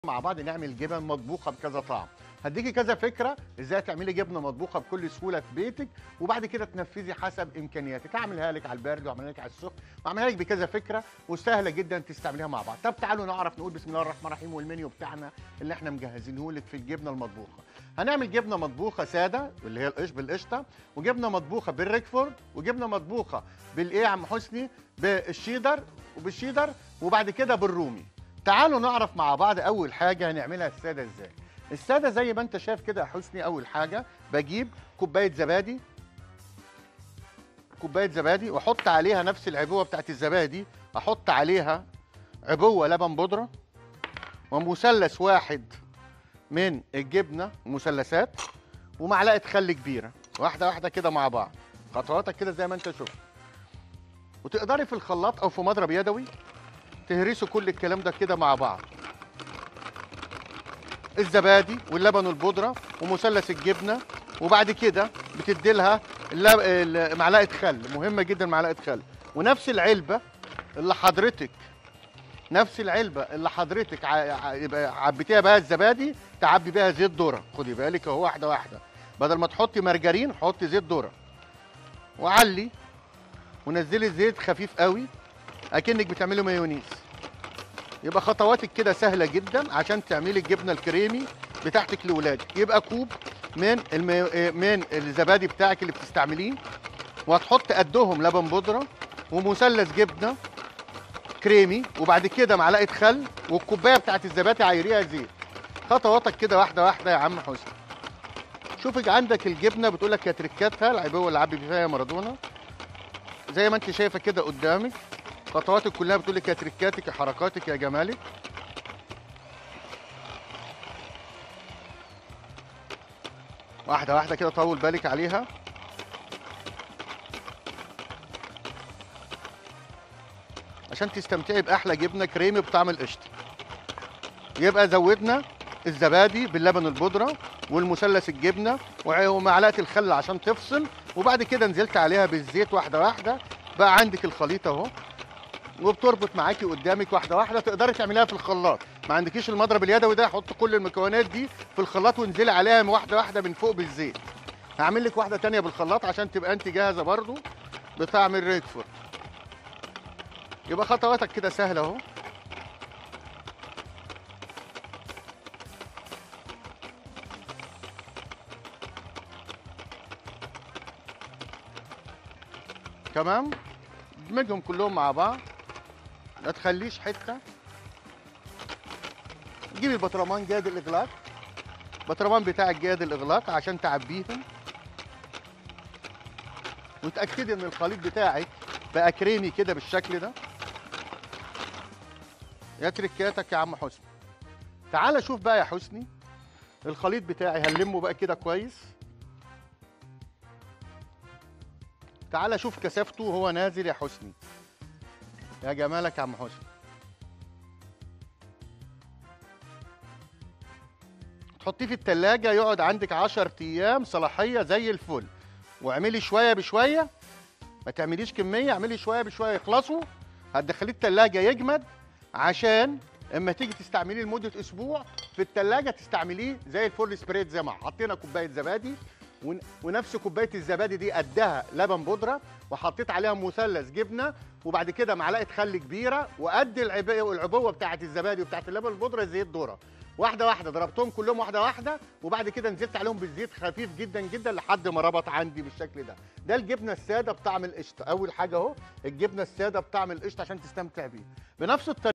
مع بعض نعمل جبن مطبوخه بكذا طعم هديكي كذا فكره ازاي تعملي جبنه مطبوخه بكل سهوله في بيتك وبعد كده تنفذي حسب امكانياتك هعملها لك على البارد واعملها لك على السخن واعملها لك بكذا فكره وسهله جدا تستعمليها مع بعض طب تعالوا نعرف نقول بسم الله الرحمن الرحيم والمنيو بتاعنا اللي احنا مجهزينه لك في الجبنه المطبوخه هنعمل جبنه مطبوخه ساده اللي هي القش بالقشطه وجبنه مطبوخه بالريكفورد وجبنه مطبوخه بالايه يا عم حسني بالشيدر وبالشيدر وبعد كده بالرومي تعالوا نعرف مع بعض اول حاجه هنعملها الساده ازاي الساده زي ما انت شايف كده يا حسني اول حاجه بجيب كوبايه زبادي كوبايه زبادي واحط عليها نفس العبوه بتاعت الزبادي احط عليها عبوه لبن بودره ومثلث واحد من الجبنه مثلثات ومعلقه خل كبيره واحده واحده كده مع بعض خطواتك كده زي ما انت شفت وتقدري في الخلاط او في مضرب يدوي تهرسوا كل الكلام ده كده مع بعض الزبادي واللبن البودره ومثلث الجبنه وبعد كده بتدي لها اللب... ال- معلقه خل مهمه جدا معلقه خل ونفس العلبه اللي حضرتك نفس العلبه اللي حضرتك ع... ع... يبقى عبيتيها بها الزبادي تعبي بيها زيت ذره خدي بالك اهو واحده واحده بدل ما تحطي مرجرين حطي زيت ذره وعلي ونزلي زيت خفيف قوي اكنك بتعملي مايونيز يبقى خطواتك كده سهله جدا عشان تعملي الجبنه الكريمي بتاعتك لاولادك يبقى كوب من المي... من الزبادي بتاعك اللي بتستعمليه وهتحط قدهم لبن بودره ومثلث جبنه كريمي وبعد كده معلقه خل والكوبايه بتاعت الزبادي عايريها زيت خطواتك كده واحده واحده يا عم حسني شوفك عندك الجبنه بتقول لك يا تركاتها العبوه اللي عبي فيها يا مارادونا زي ما انت شايفه كده قدامك خطواتك كلها بتقول لك يا تركاتك يا حركاتك يا جمالك واحده واحده كده طول بالك عليها عشان تستمتعي باحلى جبنه كريمي بطعم القشطه يبقى زودنا الزبادي باللبن البودره والمثلث الجبنه وع- ومعلقه الخل عشان تفصل وبعد كده نزلت عليها بالزيت واحده واحده بقى عندك الخليط اهو وبتربط معاكي قدامك واحده واحده تقدري تعمليها في الخلاط ما عندكيش المضرب اليدوي ده حط كل المكونات دي في الخلاط وانزلي عليها واحده واحده من فوق بالزيت هعمل لك واحده تانية بالخلاط عشان تبقى انت جاهزه برضو بطعم الريكفورد يبقى خطواتك كده سهله اهو تمام ادمجهم كلهم مع بعض ما تخليش حته جيبي البطرمان جاد الاغلاق البطرمان بتاعك جاد الاغلاق عشان تعبيهم وتاكدي ان الخليط بتاعك بقى كريمي كده بالشكل ده يا تركاتك يا عم حسني تعال شوف بقى يا حسني الخليط بتاعي هنلمه بقى كده كويس تعال شوف كثافته وهو نازل يا حسني يا جمالك يا عم حسني تحطيه في التلاجة يقعد عندك 10 ايام صلاحية زي الفل واعملي شوية بشوية ما تعمليش كمية اعملي شوية بشوية يخلصوا هتدخليه التلاجة يجمد عشان اما تيجي تستعمليه لمدة اسبوع في التلاجة تستعمليه زي الفول سبريد زي ما حطينا كوباية زبادي ون- ونفس كوبايه الزبادي دي قدها لبن بودره وحطيت عليها مثلث جبنه وبعد كده معلقه خل كبيره وقد العبوه العبوه بتاعه الزبادي وبتاعه اللبن البودره زيت ذره واحده واحده ضربتهم كلهم واحده واحده وبعد كده نزلت عليهم بالزيت خفيف جدا جدا لحد ما ربط عندي بالشكل ده ده الجبنه الساده بطعم القشطه اول حاجه اهو الجبنه الساده بطعم القشطه عشان تستمتع بيه بنفس الطريقه